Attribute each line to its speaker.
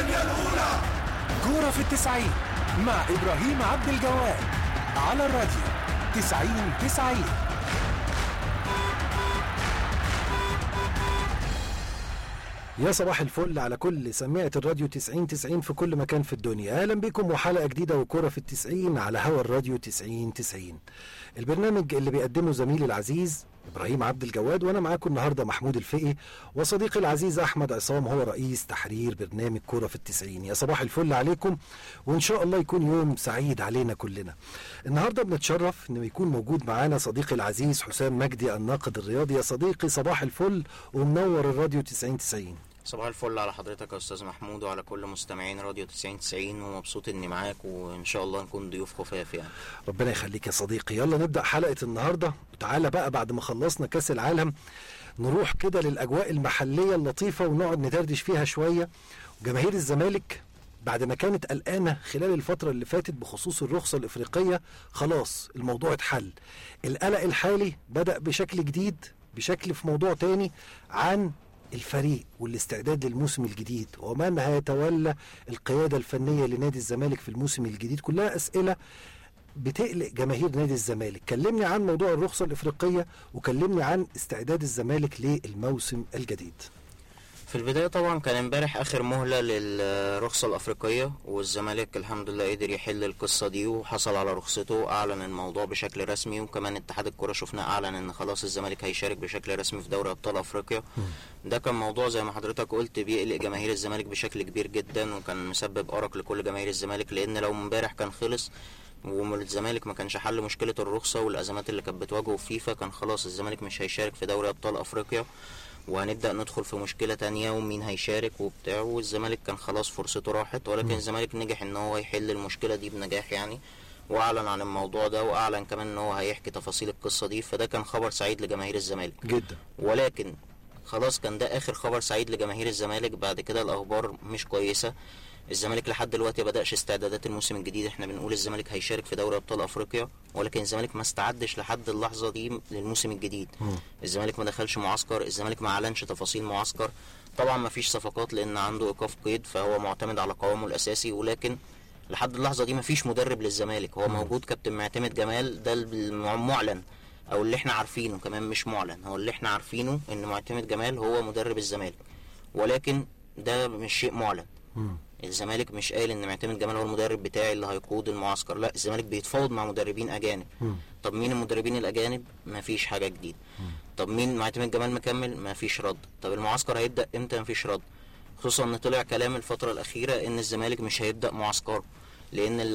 Speaker 1: الثانية الأولى
Speaker 2: كورة في التسعين مع إبراهيم عبد الجواد على الراديو تسعين تسعين
Speaker 3: يا صباح الفل على كل سماعة الراديو 90 90 في كل مكان في الدنيا أهلا بكم وحلقة جديدة وكرة في التسعين على هوا الراديو 90 90 البرنامج اللي بيقدمه زميلي العزيز إبراهيم عبد الجواد وأنا معاكم النهاردة محمود الفقي وصديقي العزيز أحمد عصام هو رئيس تحرير برنامج كرة في التسعين يا صباح الفل عليكم وإن شاء الله يكون يوم سعيد علينا كلنا النهاردة بنتشرف إنه يكون موجود معانا صديقي العزيز حسام مجدي الناقد الرياضي يا صديقي صباح الفل ومنور الراديو 90 90
Speaker 4: صباح الفل على حضرتك يا استاذ محمود وعلى كل مستمعين راديو 90 90 ومبسوط اني معاك وان شاء الله نكون ضيوف خفاف يعني
Speaker 3: ربنا يخليك يا صديقي يلا نبدأ حلقة النهاردة تعالى بقى بعد ما خلصنا كاس العالم نروح كده للأجواء المحلية اللطيفة ونقعد ندردش فيها شوية جماهير الزمالك بعد ما كانت قلقانة خلال الفترة اللي فاتت بخصوص الرخصة الإفريقية خلاص الموضوع اتحل القلق الحالي بدأ بشكل جديد بشكل في موضوع تاني عن الفريق والاستعداد للموسم الجديد ومن هيتولى القيادة الفنية لنادي الزمالك في الموسم الجديد كلها أسئلة بتقلق جماهير نادي الزمالك كلمني عن موضوع الرخصة الإفريقية وكلمني عن استعداد الزمالك للموسم الجديد
Speaker 4: في البداية طبعا كان امبارح اخر مهلة للرخصة الافريقية والزمالك الحمد لله قدر يحل القصة دي وحصل على رخصته اعلن الموضوع بشكل رسمي وكمان اتحاد الكرة شفناه اعلن ان خلاص الزمالك هيشارك بشكل رسمي في دوري ابطال افريقيا ده كان موضوع زي ما حضرتك قلت بيقلق جماهير الزمالك بشكل كبير جدا وكان مسبب ارق لكل جماهير الزمالك لان لو امبارح كان خلص والزمالك ما كانش حل مشكلة الرخصة والأزمات اللي كانت بتواجهه في فيفا كان خلاص الزمالك مش هيشارك في دوري أبطال أفريقيا وهنبدأ ندخل في مشكلة تانية ومين هيشارك وبتاع والزمالك كان خلاص فرصته راحت ولكن الزمالك نجح إن هو يحل المشكلة دي بنجاح يعني وأعلن عن الموضوع ده وأعلن كمان إن هو هيحكي تفاصيل القصة دي فده كان خبر سعيد لجماهير الزمالك
Speaker 3: جدا
Speaker 4: ولكن خلاص كان ده اخر خبر سعيد لجماهير الزمالك بعد كده الاخبار مش كويسه الزمالك لحد دلوقتي ما بداش استعدادات الموسم الجديد احنا بنقول الزمالك هيشارك في دوري ابطال افريقيا ولكن الزمالك ما استعدش لحد اللحظه دي للموسم الجديد الزمالك ما دخلش معسكر الزمالك ما اعلنش تفاصيل معسكر طبعا ما فيش صفقات لان عنده ايقاف قيد فهو معتمد على قوامه الاساسي ولكن لحد اللحظه دي ما فيش مدرب للزمالك هو موجود كابتن معتمد جمال ده المعلن او اللي احنا عارفينه كمان مش معلن هو اللي احنا عارفينه ان معتمد جمال هو مدرب الزمالك ولكن ده مش شيء معلن الزمالك مش قايل ان معتمد جمال هو المدرب بتاعي اللي هيقود المعسكر لا الزمالك بيتفاوض مع مدربين اجانب طب مين المدربين الاجانب مفيش حاجه جديده طب مين معتمد جمال مكمل مفيش رد طب المعسكر هيبدا امتى مفيش رد خصوصا ان طلع كلام الفتره الاخيره ان الزمالك مش هيبدا معسكره لان اللي